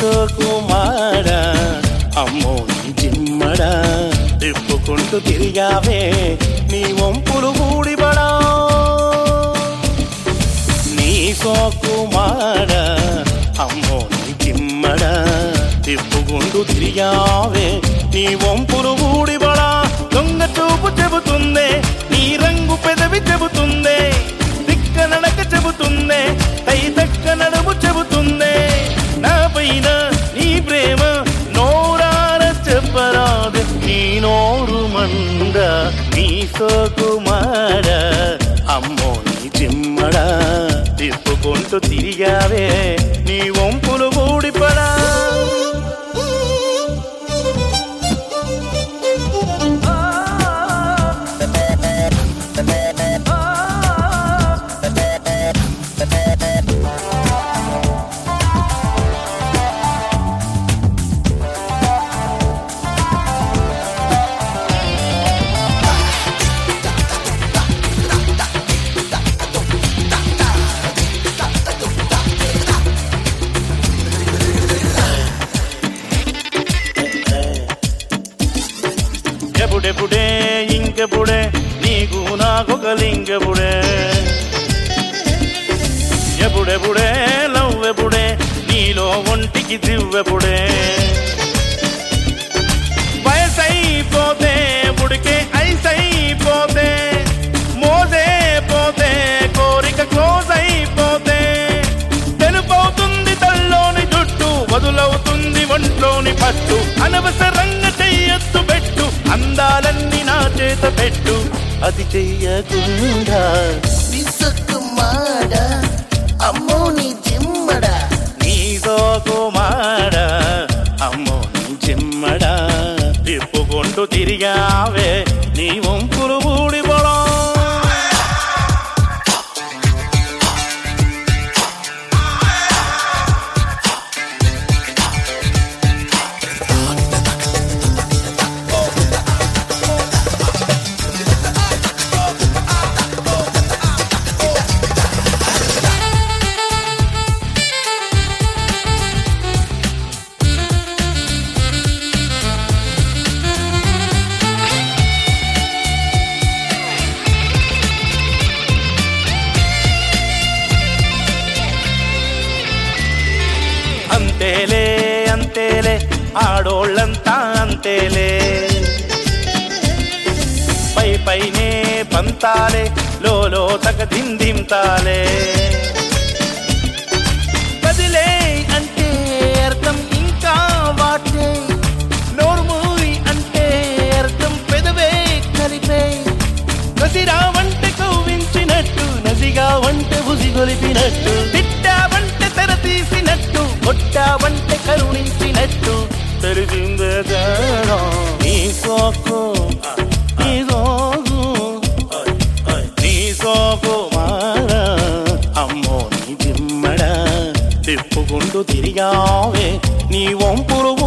సోకుమార అమ్మో నీ జిమ్మడ తిప్పుకుంటూ తిరిగావే నీ వంపులు ఊడిబడా నీ సోకుమార అమ్మో నీ జిమ్మడ తిప్పుకుంటూ తిరిగావే నీ వంపులు ఊడిబడా దొంగ చూపు చెబుతుందే నీ రంగు పెదవి చెబుతుందే దిక్క నడక చెబుతుందే తై తక్క నడుము చెబుతుందే నా పైన నీ ప్రేమ నోరార చెప్పరాదు నీ నోరు మంద నీ సోకుమార అమ్మో నీ జిమ్మడ తిప్పుకుంటూ తిరిగావే నీ వంపులు ఊడిపడా ఎప్పుడెప్పుడే ఇంకెప్పుడే నీకు నాకొక లింకెప్పుడే ఎప్పుడెప్పుడే లవ్వెప్పుడే నీలో ఒంటికి దివ్వెప్పుడే వయసైపోతే ఉడికే ఐసైపోతే మోసే పోతే కోరిక క్లోజ్ అయిపోతే తెలుపవుతుంది తల్లోని జుట్టు వదులవుతుంది ఒంట్లోని పట్టు అనవసరంగా చెయ్యొద్దు పెట్టు అందాలన్నీ నా చేత పెట్టు అది చెయ్యకుండా విసుకుమాడ అమ్మో నీ జిమ్మడ నీ సోకుమార అమ్మో నీ చిమ్మడ తిప్పుకుంటూ తిరిగావే నీ వంపులు ఊడిపోవడం అంతేలే అంతేలే ఆడోళ్ళంతా అంతేలే పై పైనే పంతాలే లోలో తగ దిందింతాలే కదిలే అంటే అర్థం ఇంకా వాటే నోర్మూరి అంటే అర్థం పెదవే కలిపే కసిరా వంట కవ్వించినట్టు నసిగా వంట బుసి గొలిపినట్టు తిట్టా వంట తెర తీసినట్టు కొట్టా వంట కరుణించినట్టు తెలిసిందే తేడా. నీ సోకు నీ సోకు నీ సోకు మార అమ్మో నీ జిమ్మడ తిప్పుకుంటూ తిరిగావే నీ వంపులు